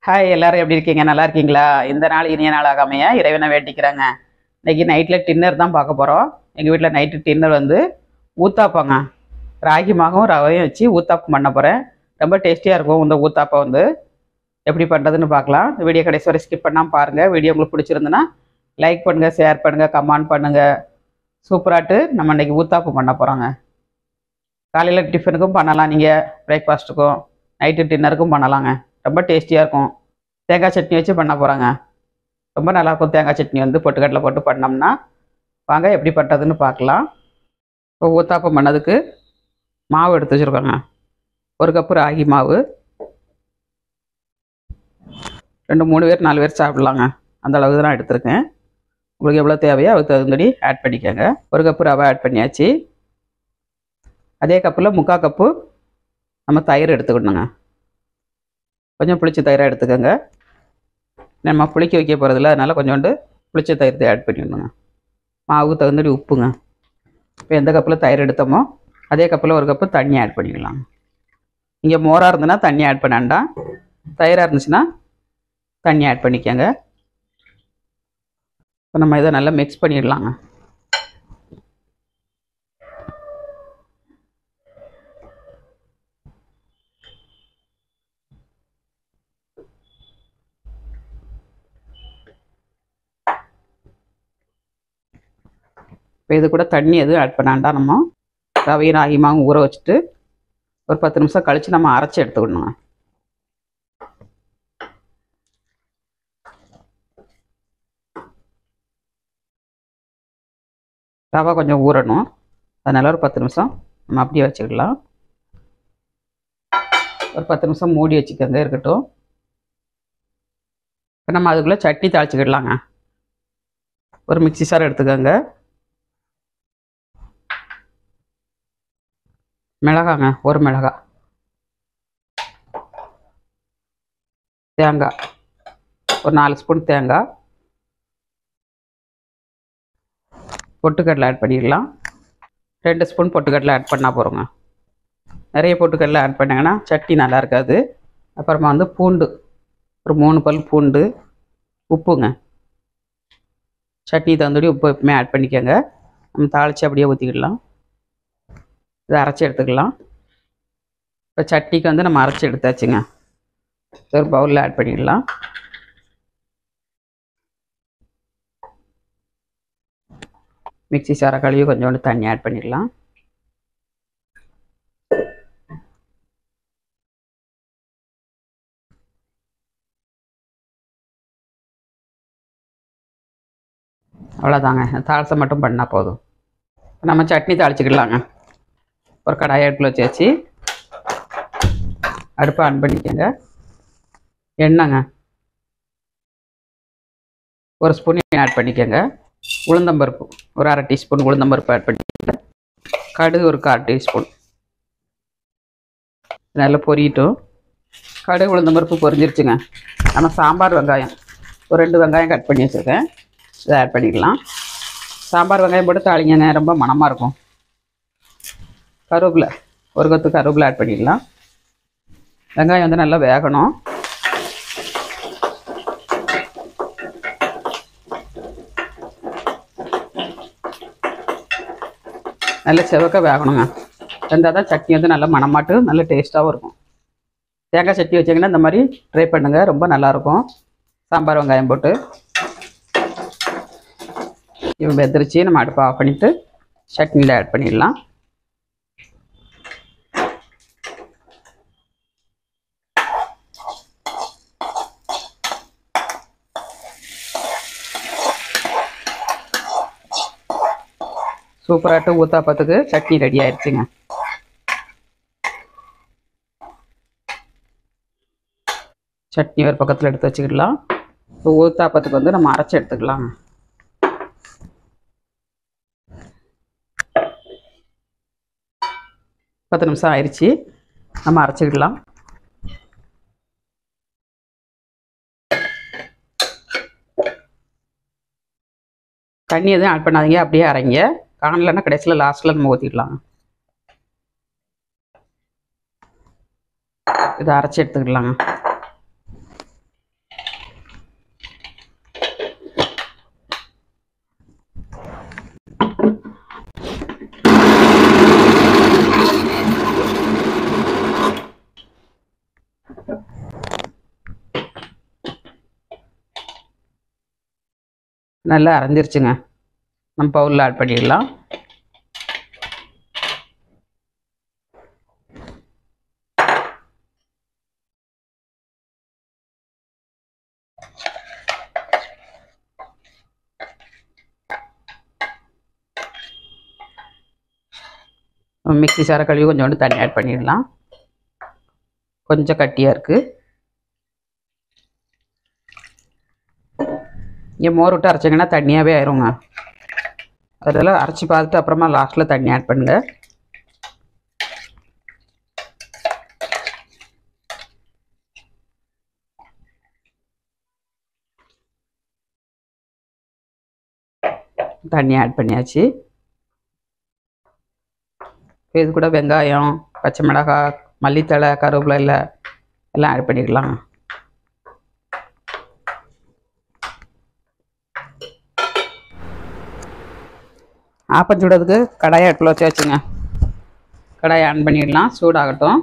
hi எல்லாரும் எப்படி இருக்கீங்க நல்லா இருக்கீங்களா இந்த நாள் இனிய நாளாக அமைய இறைவனை வேண்டிக்கிறாங்க இன்னைக்கு நைட்டில் டின்னர் தான் பார்க்க போகிறோம் எங்கள் வீட்டில் நைட்டு டின்னர் வந்து ஊத்தாப்பாங்க ராகி மாகவும் ரவையும் வச்சு ஊத்தாப்பம் பண்ண போகிறேன் ரொம்ப டேஸ்டியாக இருக்கும் இந்த ஊத்தாப்பம் வந்து எப்படி பண்ணுறதுன்னு பார்க்கலாம் இந்த வீடியோ கடைசி வரை ஸ்கிப் பண்ணாமல் பாருங்கள் வீடியோ உங்களுக்கு பிடிச்சிருந்துன்னா லைக் பண்ணுங்கள் ஷேர் பண்ணுங்கள் கமெண்ட் பண்ணுங்கள் சூப்பராட்டு நம்ம இன்னைக்கு ஊத்தாப்பம் பண்ண போகிறோங்க காலையில் டிஃபனுக்கும் பண்ணலாம் நீங்கள் பிரேக்ஃபாஸ்ட்டுக்கும் நைட்டு டின்னருக்கும் பண்ணலாங்க ரொம்ப டேஸ்டியாக இருக்கும் தேங்காய் சட்னி வச்சு பண்ண போகிறாங்க ரொம்ப நல்லாயிருக்கும் தேங்காய் சட்னி வந்து பொட்டுக்கடலை போட்டு பண்ணோம்னா வாங்க எப்படி பண்ணுறதுன்னு பார்க்கலாம் இப்போ ஊத்தாப்பம் பண்ணதுக்கு மாவு எடுத்து வச்சுருக்கோங்க ஒரு கப்பு ராகி மாவு ரெண்டு மூணு பேர் நாலு பேர் சாப்பிட்லாங்க அந்த அளவுக்கு தான் எடுத்திருக்கேன் உங்களுக்கு எவ்வளோ தேவையோ அதுக்கு தகுந்தபடி ஆட் பண்ணிக்கோங்க ஒரு கப்பு ரவை ஆட் பண்ணியாச்சு அதே கப்பில் முக்கால் கப்பு நம்ம தயிர் எடுத்துக்கணுங்க கொஞ்சம் புளிச்ச தயிராக எடுத்துக்கோங்க நம்ம புளிக்க வைக்க போகிறதில்ல அதனால் கொஞ்சோண்டு புளிச்ச தயிர் ஆட் பண்ணிடணுங்க மாவுக்கு தகுந்தபடி உப்புங்க இப்போ எந்த கப்பில் தயிர் எடுத்தோமோ அதே கப்பில் ஒரு கப்பு தண்ணி ஆட் பண்ணிக்கலாம் இங்கே மோராக இருந்ததுன்னா தண்ணி ஆட் பண்ண வேண்டாம் தயிராக இருந்துச்சுன்னா தண்ணி ஆட் பண்ணிக்கோங்க இப்போ நம்ம இதை நல்லா மிக்ஸ் பண்ணிடலாங்க இப்போ இது கூட தண்ணி எதுவும் ஆட் பண்ண வேண்டாம் நம்ம ரவையும் ராகிமாவும் ஊற வச்சுட்டு ஒரு பத்து நிமிஷம் கழித்து நம்ம அரைச்சி எடுத்துக்கணுங்க ரவை கொஞ்சம் ஊறணும் அதனால் ஒரு பத்து நிமிஷம் நம்ம அப்படியே வச்சுக்கலாம் ஒரு பத்து நிமிஷம் மூடி வச்சுக்கோங்க இருக்கட்டும் இப்போ நம்ம அதுக்குள்ளே சட்னி தாளிச்சுக்கிடலாங்க ஒரு மிக்சி சார் எடுத்துக்கோங்க மிளகாங்க ஒரு மிளகா தேங்காய் ஒரு நாலு ஸ்பூன் தேங்காய் பொட்டுக்கடலை ஆட் பண்ணிடலாம் ரெண்டு ஸ்பூன் பொட்டுக்கடலை ஆட் பண்ணால் போகிறோங்க நிறைய பொட்டுக்கடலை ஆட் பண்ணாங்கன்னா சட்னி நல்லா இருக்காது அப்புறமா வந்து பூண்டு ஒரு மூணு பல் பூண்டு உப்புங்க சட்னி தந்தோடி உப்பு எப்பவுமே ஆட் பண்ணிக்கோங்க நம்ம தாளித்து அப்படியே ஊற்றிக்கிடலாம் இதை அரைச்சி எடுத்துக்கலாம் இப்போ சட்னிக்கு வந்து நம்ம அரைச்சி எடுத்தாச்சுங்க ஒரு பவுலில் ஆட் பண்ணிடலாம் மிக்சி சார கழுவி கொஞ்சோண்டு தண்ணி ஆட் பண்ணிடலாம் அவ்வளோதாங்க தாளசம் மட்டும் பண்ணால் போதும் நம்ம சட்னி தாளிச்சிக்கலாங்க ஒரு கடாயை அடுப்பில் வச்சு வச்சு அடுப்பை ஆன் பண்ணிக்கோங்க எண்ணெய்ங்க ஒரு ஸ்பூன் எண்ணெய் ஆட் பண்ணிக்கோங்க உளுந்தம்பருப்பு ஒரு அரை டீஸ்பூன் உளுந்தம்பருப்பு ஆட் பண்ணிக்கோங்க கடுகு ஒரு கால் டீஸ்பூன் நல்லா பொரியட்டும் கடுகு உளுந்தம்பருப்பு பொரிஞ்சிருச்சுங்க நம்ம சாம்பார் வெங்காயம் ஒரு ரெண்டு வெங்காயம் கட் பண்ணி வச்சுருக்கேன் இதை ஆட் பண்ணிக்கலாம் சாம்பார் வெங்காயம் போட்டு தாளிங்கங்க ரொம்ப மணமாக இருக்கும் கருவேப்பிலை ஒரு கொத்து கருவேப்பிலை ஆட் பண்ணிடலாம் வெங்காயம் வந்து நல்லா வேகணும் நல்ல செவக்க வேகணுங்க வெந்தால் தான் சட்னி வந்து நல்லா மணமாட்டு நல்ல டேஸ்ட்டாகவும் இருக்கும் தேங்காய் சட்னி வச்சிங்கன்னா இந்த மாதிரி ட்ரை பண்ணுங்கள் ரொம்ப நல்லாயிருக்கும் சாம்பார் வெங்காயம் போட்டு இவன் வெந்துருச்சு நம்ம அடுப்பை ஆஃப் பண்ணிவிட்டு சட்னியில் ஆட் பண்ணிடலாம் சூப்பராட்டு ஊத்தாப்பத்துக்கு சட்னி ரெடி ஆயிடுச்சுங்க சட்னி ஒரு பக்கத்தில் எடுத்து வச்சுக்கிடலாம் இப்போ ஊத்தாப்பத்துக்கு வந்து நம்ம அரைச்சி எடுத்துக்கலாம் பத்து நிமிஷம் ஆயிடுச்சு நம்ம அரைச்சிக்கிடலாம் தண்ணி எதுவும் ஆட் பண்ணாதீங்க அப்படியே அரைங்க காணலன்னா கடைசியில் லாஸ்ட்டில் நம்ம ஊற்றிடலாம் இதை அரைச்சி எடுத்துக்கலாங்க நல்லா அரைஞ்சிருச்சுங்க நம்ம பவுலில் ஆட் பண்ணிடலாம் மிக்ஸி சார கழுவி கொஞ்சோண்டு தண்ணி ஆட் பண்ணிடலாம் கொஞ்சம் கட்டியாக இருக்குது இங்கே மோர் விட்டு அரைச்சிங்கன்னா தண்ணியாகவே ஆயிருங்க அதெல்லாம் அரைச்சி பார்த்துட்டு அப்புறமா லாஸ்ட்டில் தண்ணி ஆட் பண்ணுங்க தண்ணி ஆட் பண்ணியாச்சு இது கூட வெங்காயம் பச்சை மிளகாய் மல்லித்தழை கருவேப்பிலை இல்லை எல்லாம் ஆட் பண்ணிக்கலாம் ஆப்பம் சுடுறதுக்கு கடாயை அடுப்பில் வச்சு வச்சுங்க கடாயை ஆன் பண்ணிடலாம் சூடாகட்டும்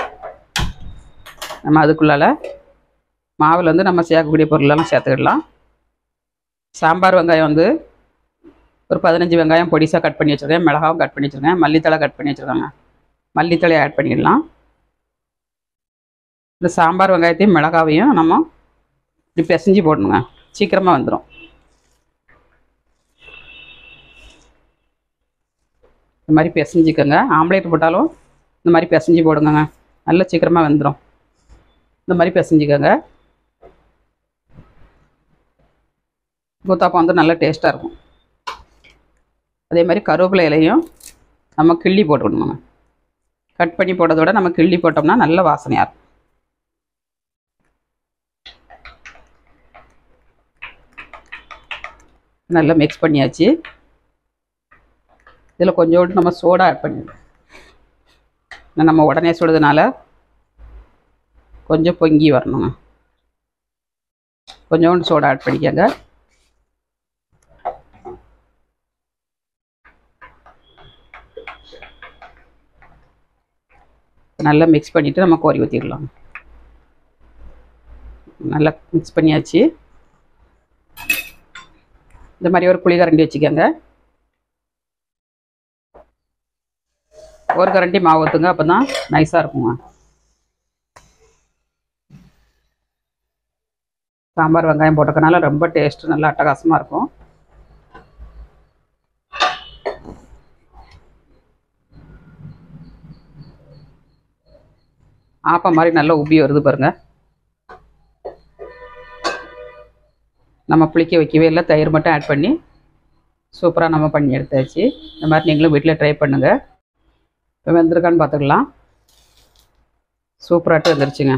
நம்ம அதுக்குள்ளால மாவில் வந்து நம்ம சேர்க்கக்கூடிய பொருளெல்லாம் சேர்த்துக்கிடலாம் சாம்பார் வெங்காயம் வந்து ஒரு பதினஞ்சு வெங்காயம் பொடிசாக கட் பண்ணி வச்சுருக்கேன் மிளகாவும் கட் பண்ணி வச்சுருக்கேன் மல்லித்தழை கட் பண்ணி வச்சுருக்காங்க மல்லித்தழையை ஆட் பண்ணிடலாம் இந்த சாம்பார் வெங்காயத்தையும் மிளகாவையும் நம்ம இப்படி பிசைஞ்சு போடணுங்க சீக்கிரமாக வந்துடும் இந்த மாதிரி பிசைஞ்சிக்கோங்க ஆம்லேட் போட்டாலும் இந்த மாதிரி பிசைஞ்சு போடுங்கங்க நல்லா சீக்கிரமாக வெந்துடும் இந்த மாதிரி பிசைஞ்சிக்கோங்க ஊத்தாப்பம் வந்து நல்லா டேஸ்ட்டாக இருக்கும் அதே மாதிரி கருவேப்பிலை இலையும் நம்ம கிள்ளி போட்டுக்கணுங்க கட் பண்ணி போட்டதை விட நம்ம கிள்ளி போட்டோம்னா நல்ல வாசனையாக இருக்கும் நல்லா மிக்ஸ் பண்ணியாச்சு இதில் கொஞ்சோண்டு நம்ம சோடா ஆட் பண்ணிடணும் ஏன்னா நம்ம உடனே சுடுறதுனால கொஞ்சம் பொங்கி வரணுங்க கொஞ்சோண்டு சோடா ஆட் பண்ணிக்கோங்க நல்லா மிக்ஸ் பண்ணிவிட்டு நம்ம கோரி ஊற்றிடலாம் நல்லா மிக்ஸ் பண்ணியாச்சு இந்த மாதிரி ஒரு புளி கரண்டி வச்சுக்கோங்க ஒரு கரண்டி மாவு ஊற்றுங்க அப்போ தான் நைஸாக இருக்குங்க சாம்பார் வெங்காயம் போட்டக்கனால ரொம்ப டேஸ்ட்டு நல்லா அட்டகாசமாக இருக்கும் ஆப்பம் மாதிரி நல்லா உப்பி வருது பாருங்க நம்ம புளிக்க வைக்கவே இல்லை தயிர் மட்டும் ஆட் பண்ணி சூப்பராக நம்ம பண்ணி எடுத்தாச்சு இந்த மாதிரி நீங்களும் வீட்டில் ட்ரை பண்ணுங்கள் இப்போ வெந்திருக்கான்னு பார்த்துக்கலாம் சூப்பராகிட்டு வந்துருச்சுங்க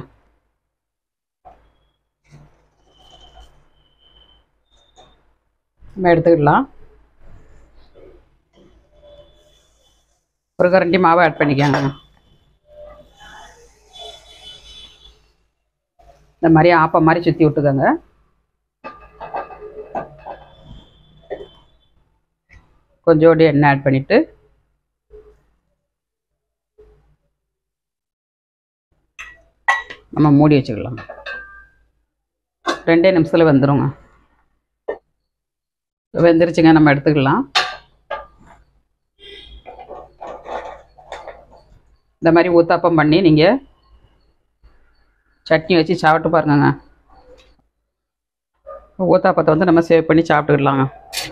நம்ம எடுத்துக்கிடலாம் ஒரு கரண்டி மாவை ஆட் பண்ணிக்கோங்க இந்த மாதிரி ஆப்பம் மாதிரி சுற்றி விட்டுக்கோங்க கொஞ்சோண்டு எண்ணெய் ஆட் பண்ணிவிட்டு நம்ம மூடி வச்சுக்கலாம் ரெண்டே நிமிஷத்தில் வெந்துருங்க வெந்துருச்சுங்க நம்ம எடுத்துக்கலாம் இந்த மாதிரி ஊத்தாப்பம் பண்ணி நீங்கள் சட்னி வச்சு சாப்பிட்டு பாருங்கங்க ஊத்தாப்பத்தை வந்து நம்ம சேவ் பண்ணி சாப்பிட்டுக்கலாங்க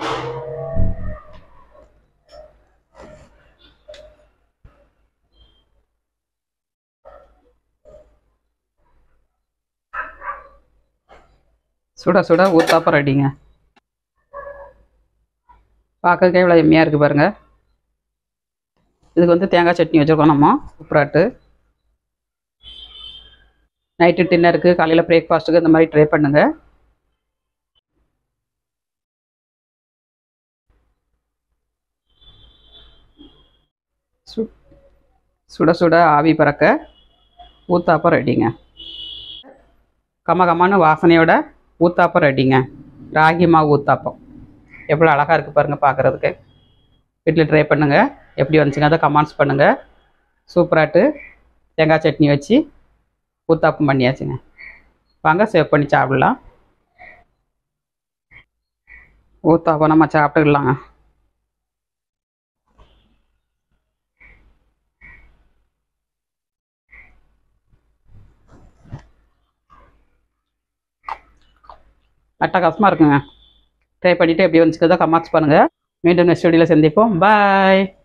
சுட சுட ஊத்தாப்பம் ரெடிங்க பார்க்கறதுக்கே இவ்வளோ எம்மையாக இருக்குது பாருங்கள் இதுக்கு வந்து தேங்காய் சட்னி வச்சுருக்கோம் நம்ம உப்புராட்டு நைட்டு டின்னருக்கு காலையில் பிரேக்ஃபாஸ்ட்டுக்கு இந்த மாதிரி ட்ரை பண்ணுங்கள் சு சுட சுட ஆவி பறக்க ஊத்தாப்பம் ரெடிங்க கம கமான வாசனையோட ஊத்தாப்பம் ரெடிங்க ராகி மாவு ஊத்தாப்பம் எவ்வளோ அழகாக இருக்குது பாருங்கள் பார்க்குறதுக்கு வீட்டில் ட்ரை பண்ணுங்கள் எப்படி வந்துச்சுங்க அதை கமெண்ட்ஸ் பண்ணுங்கள் சூப்பராட்டு தேங்காய் சட்னி வச்சு ஊத்தாப்பம் பண்ணியாச்சுங்க வாங்க சேவ் பண்ணி சாப்பிடலாம் ஊத்தாப்பம் நம்ம சாப்பிட்டுக்கலாங்க அட்டகாசமாக இருக்குங்க ட்ரை பண்ணிவிட்டு எப்படி வந்துச்சுக்கிறதோ கமெண்ட்ஸ் பண்ணுங்கள் மீண்டும் நெக்ஸ்ட் வீடியோவில் சந்திப்போம் பாய்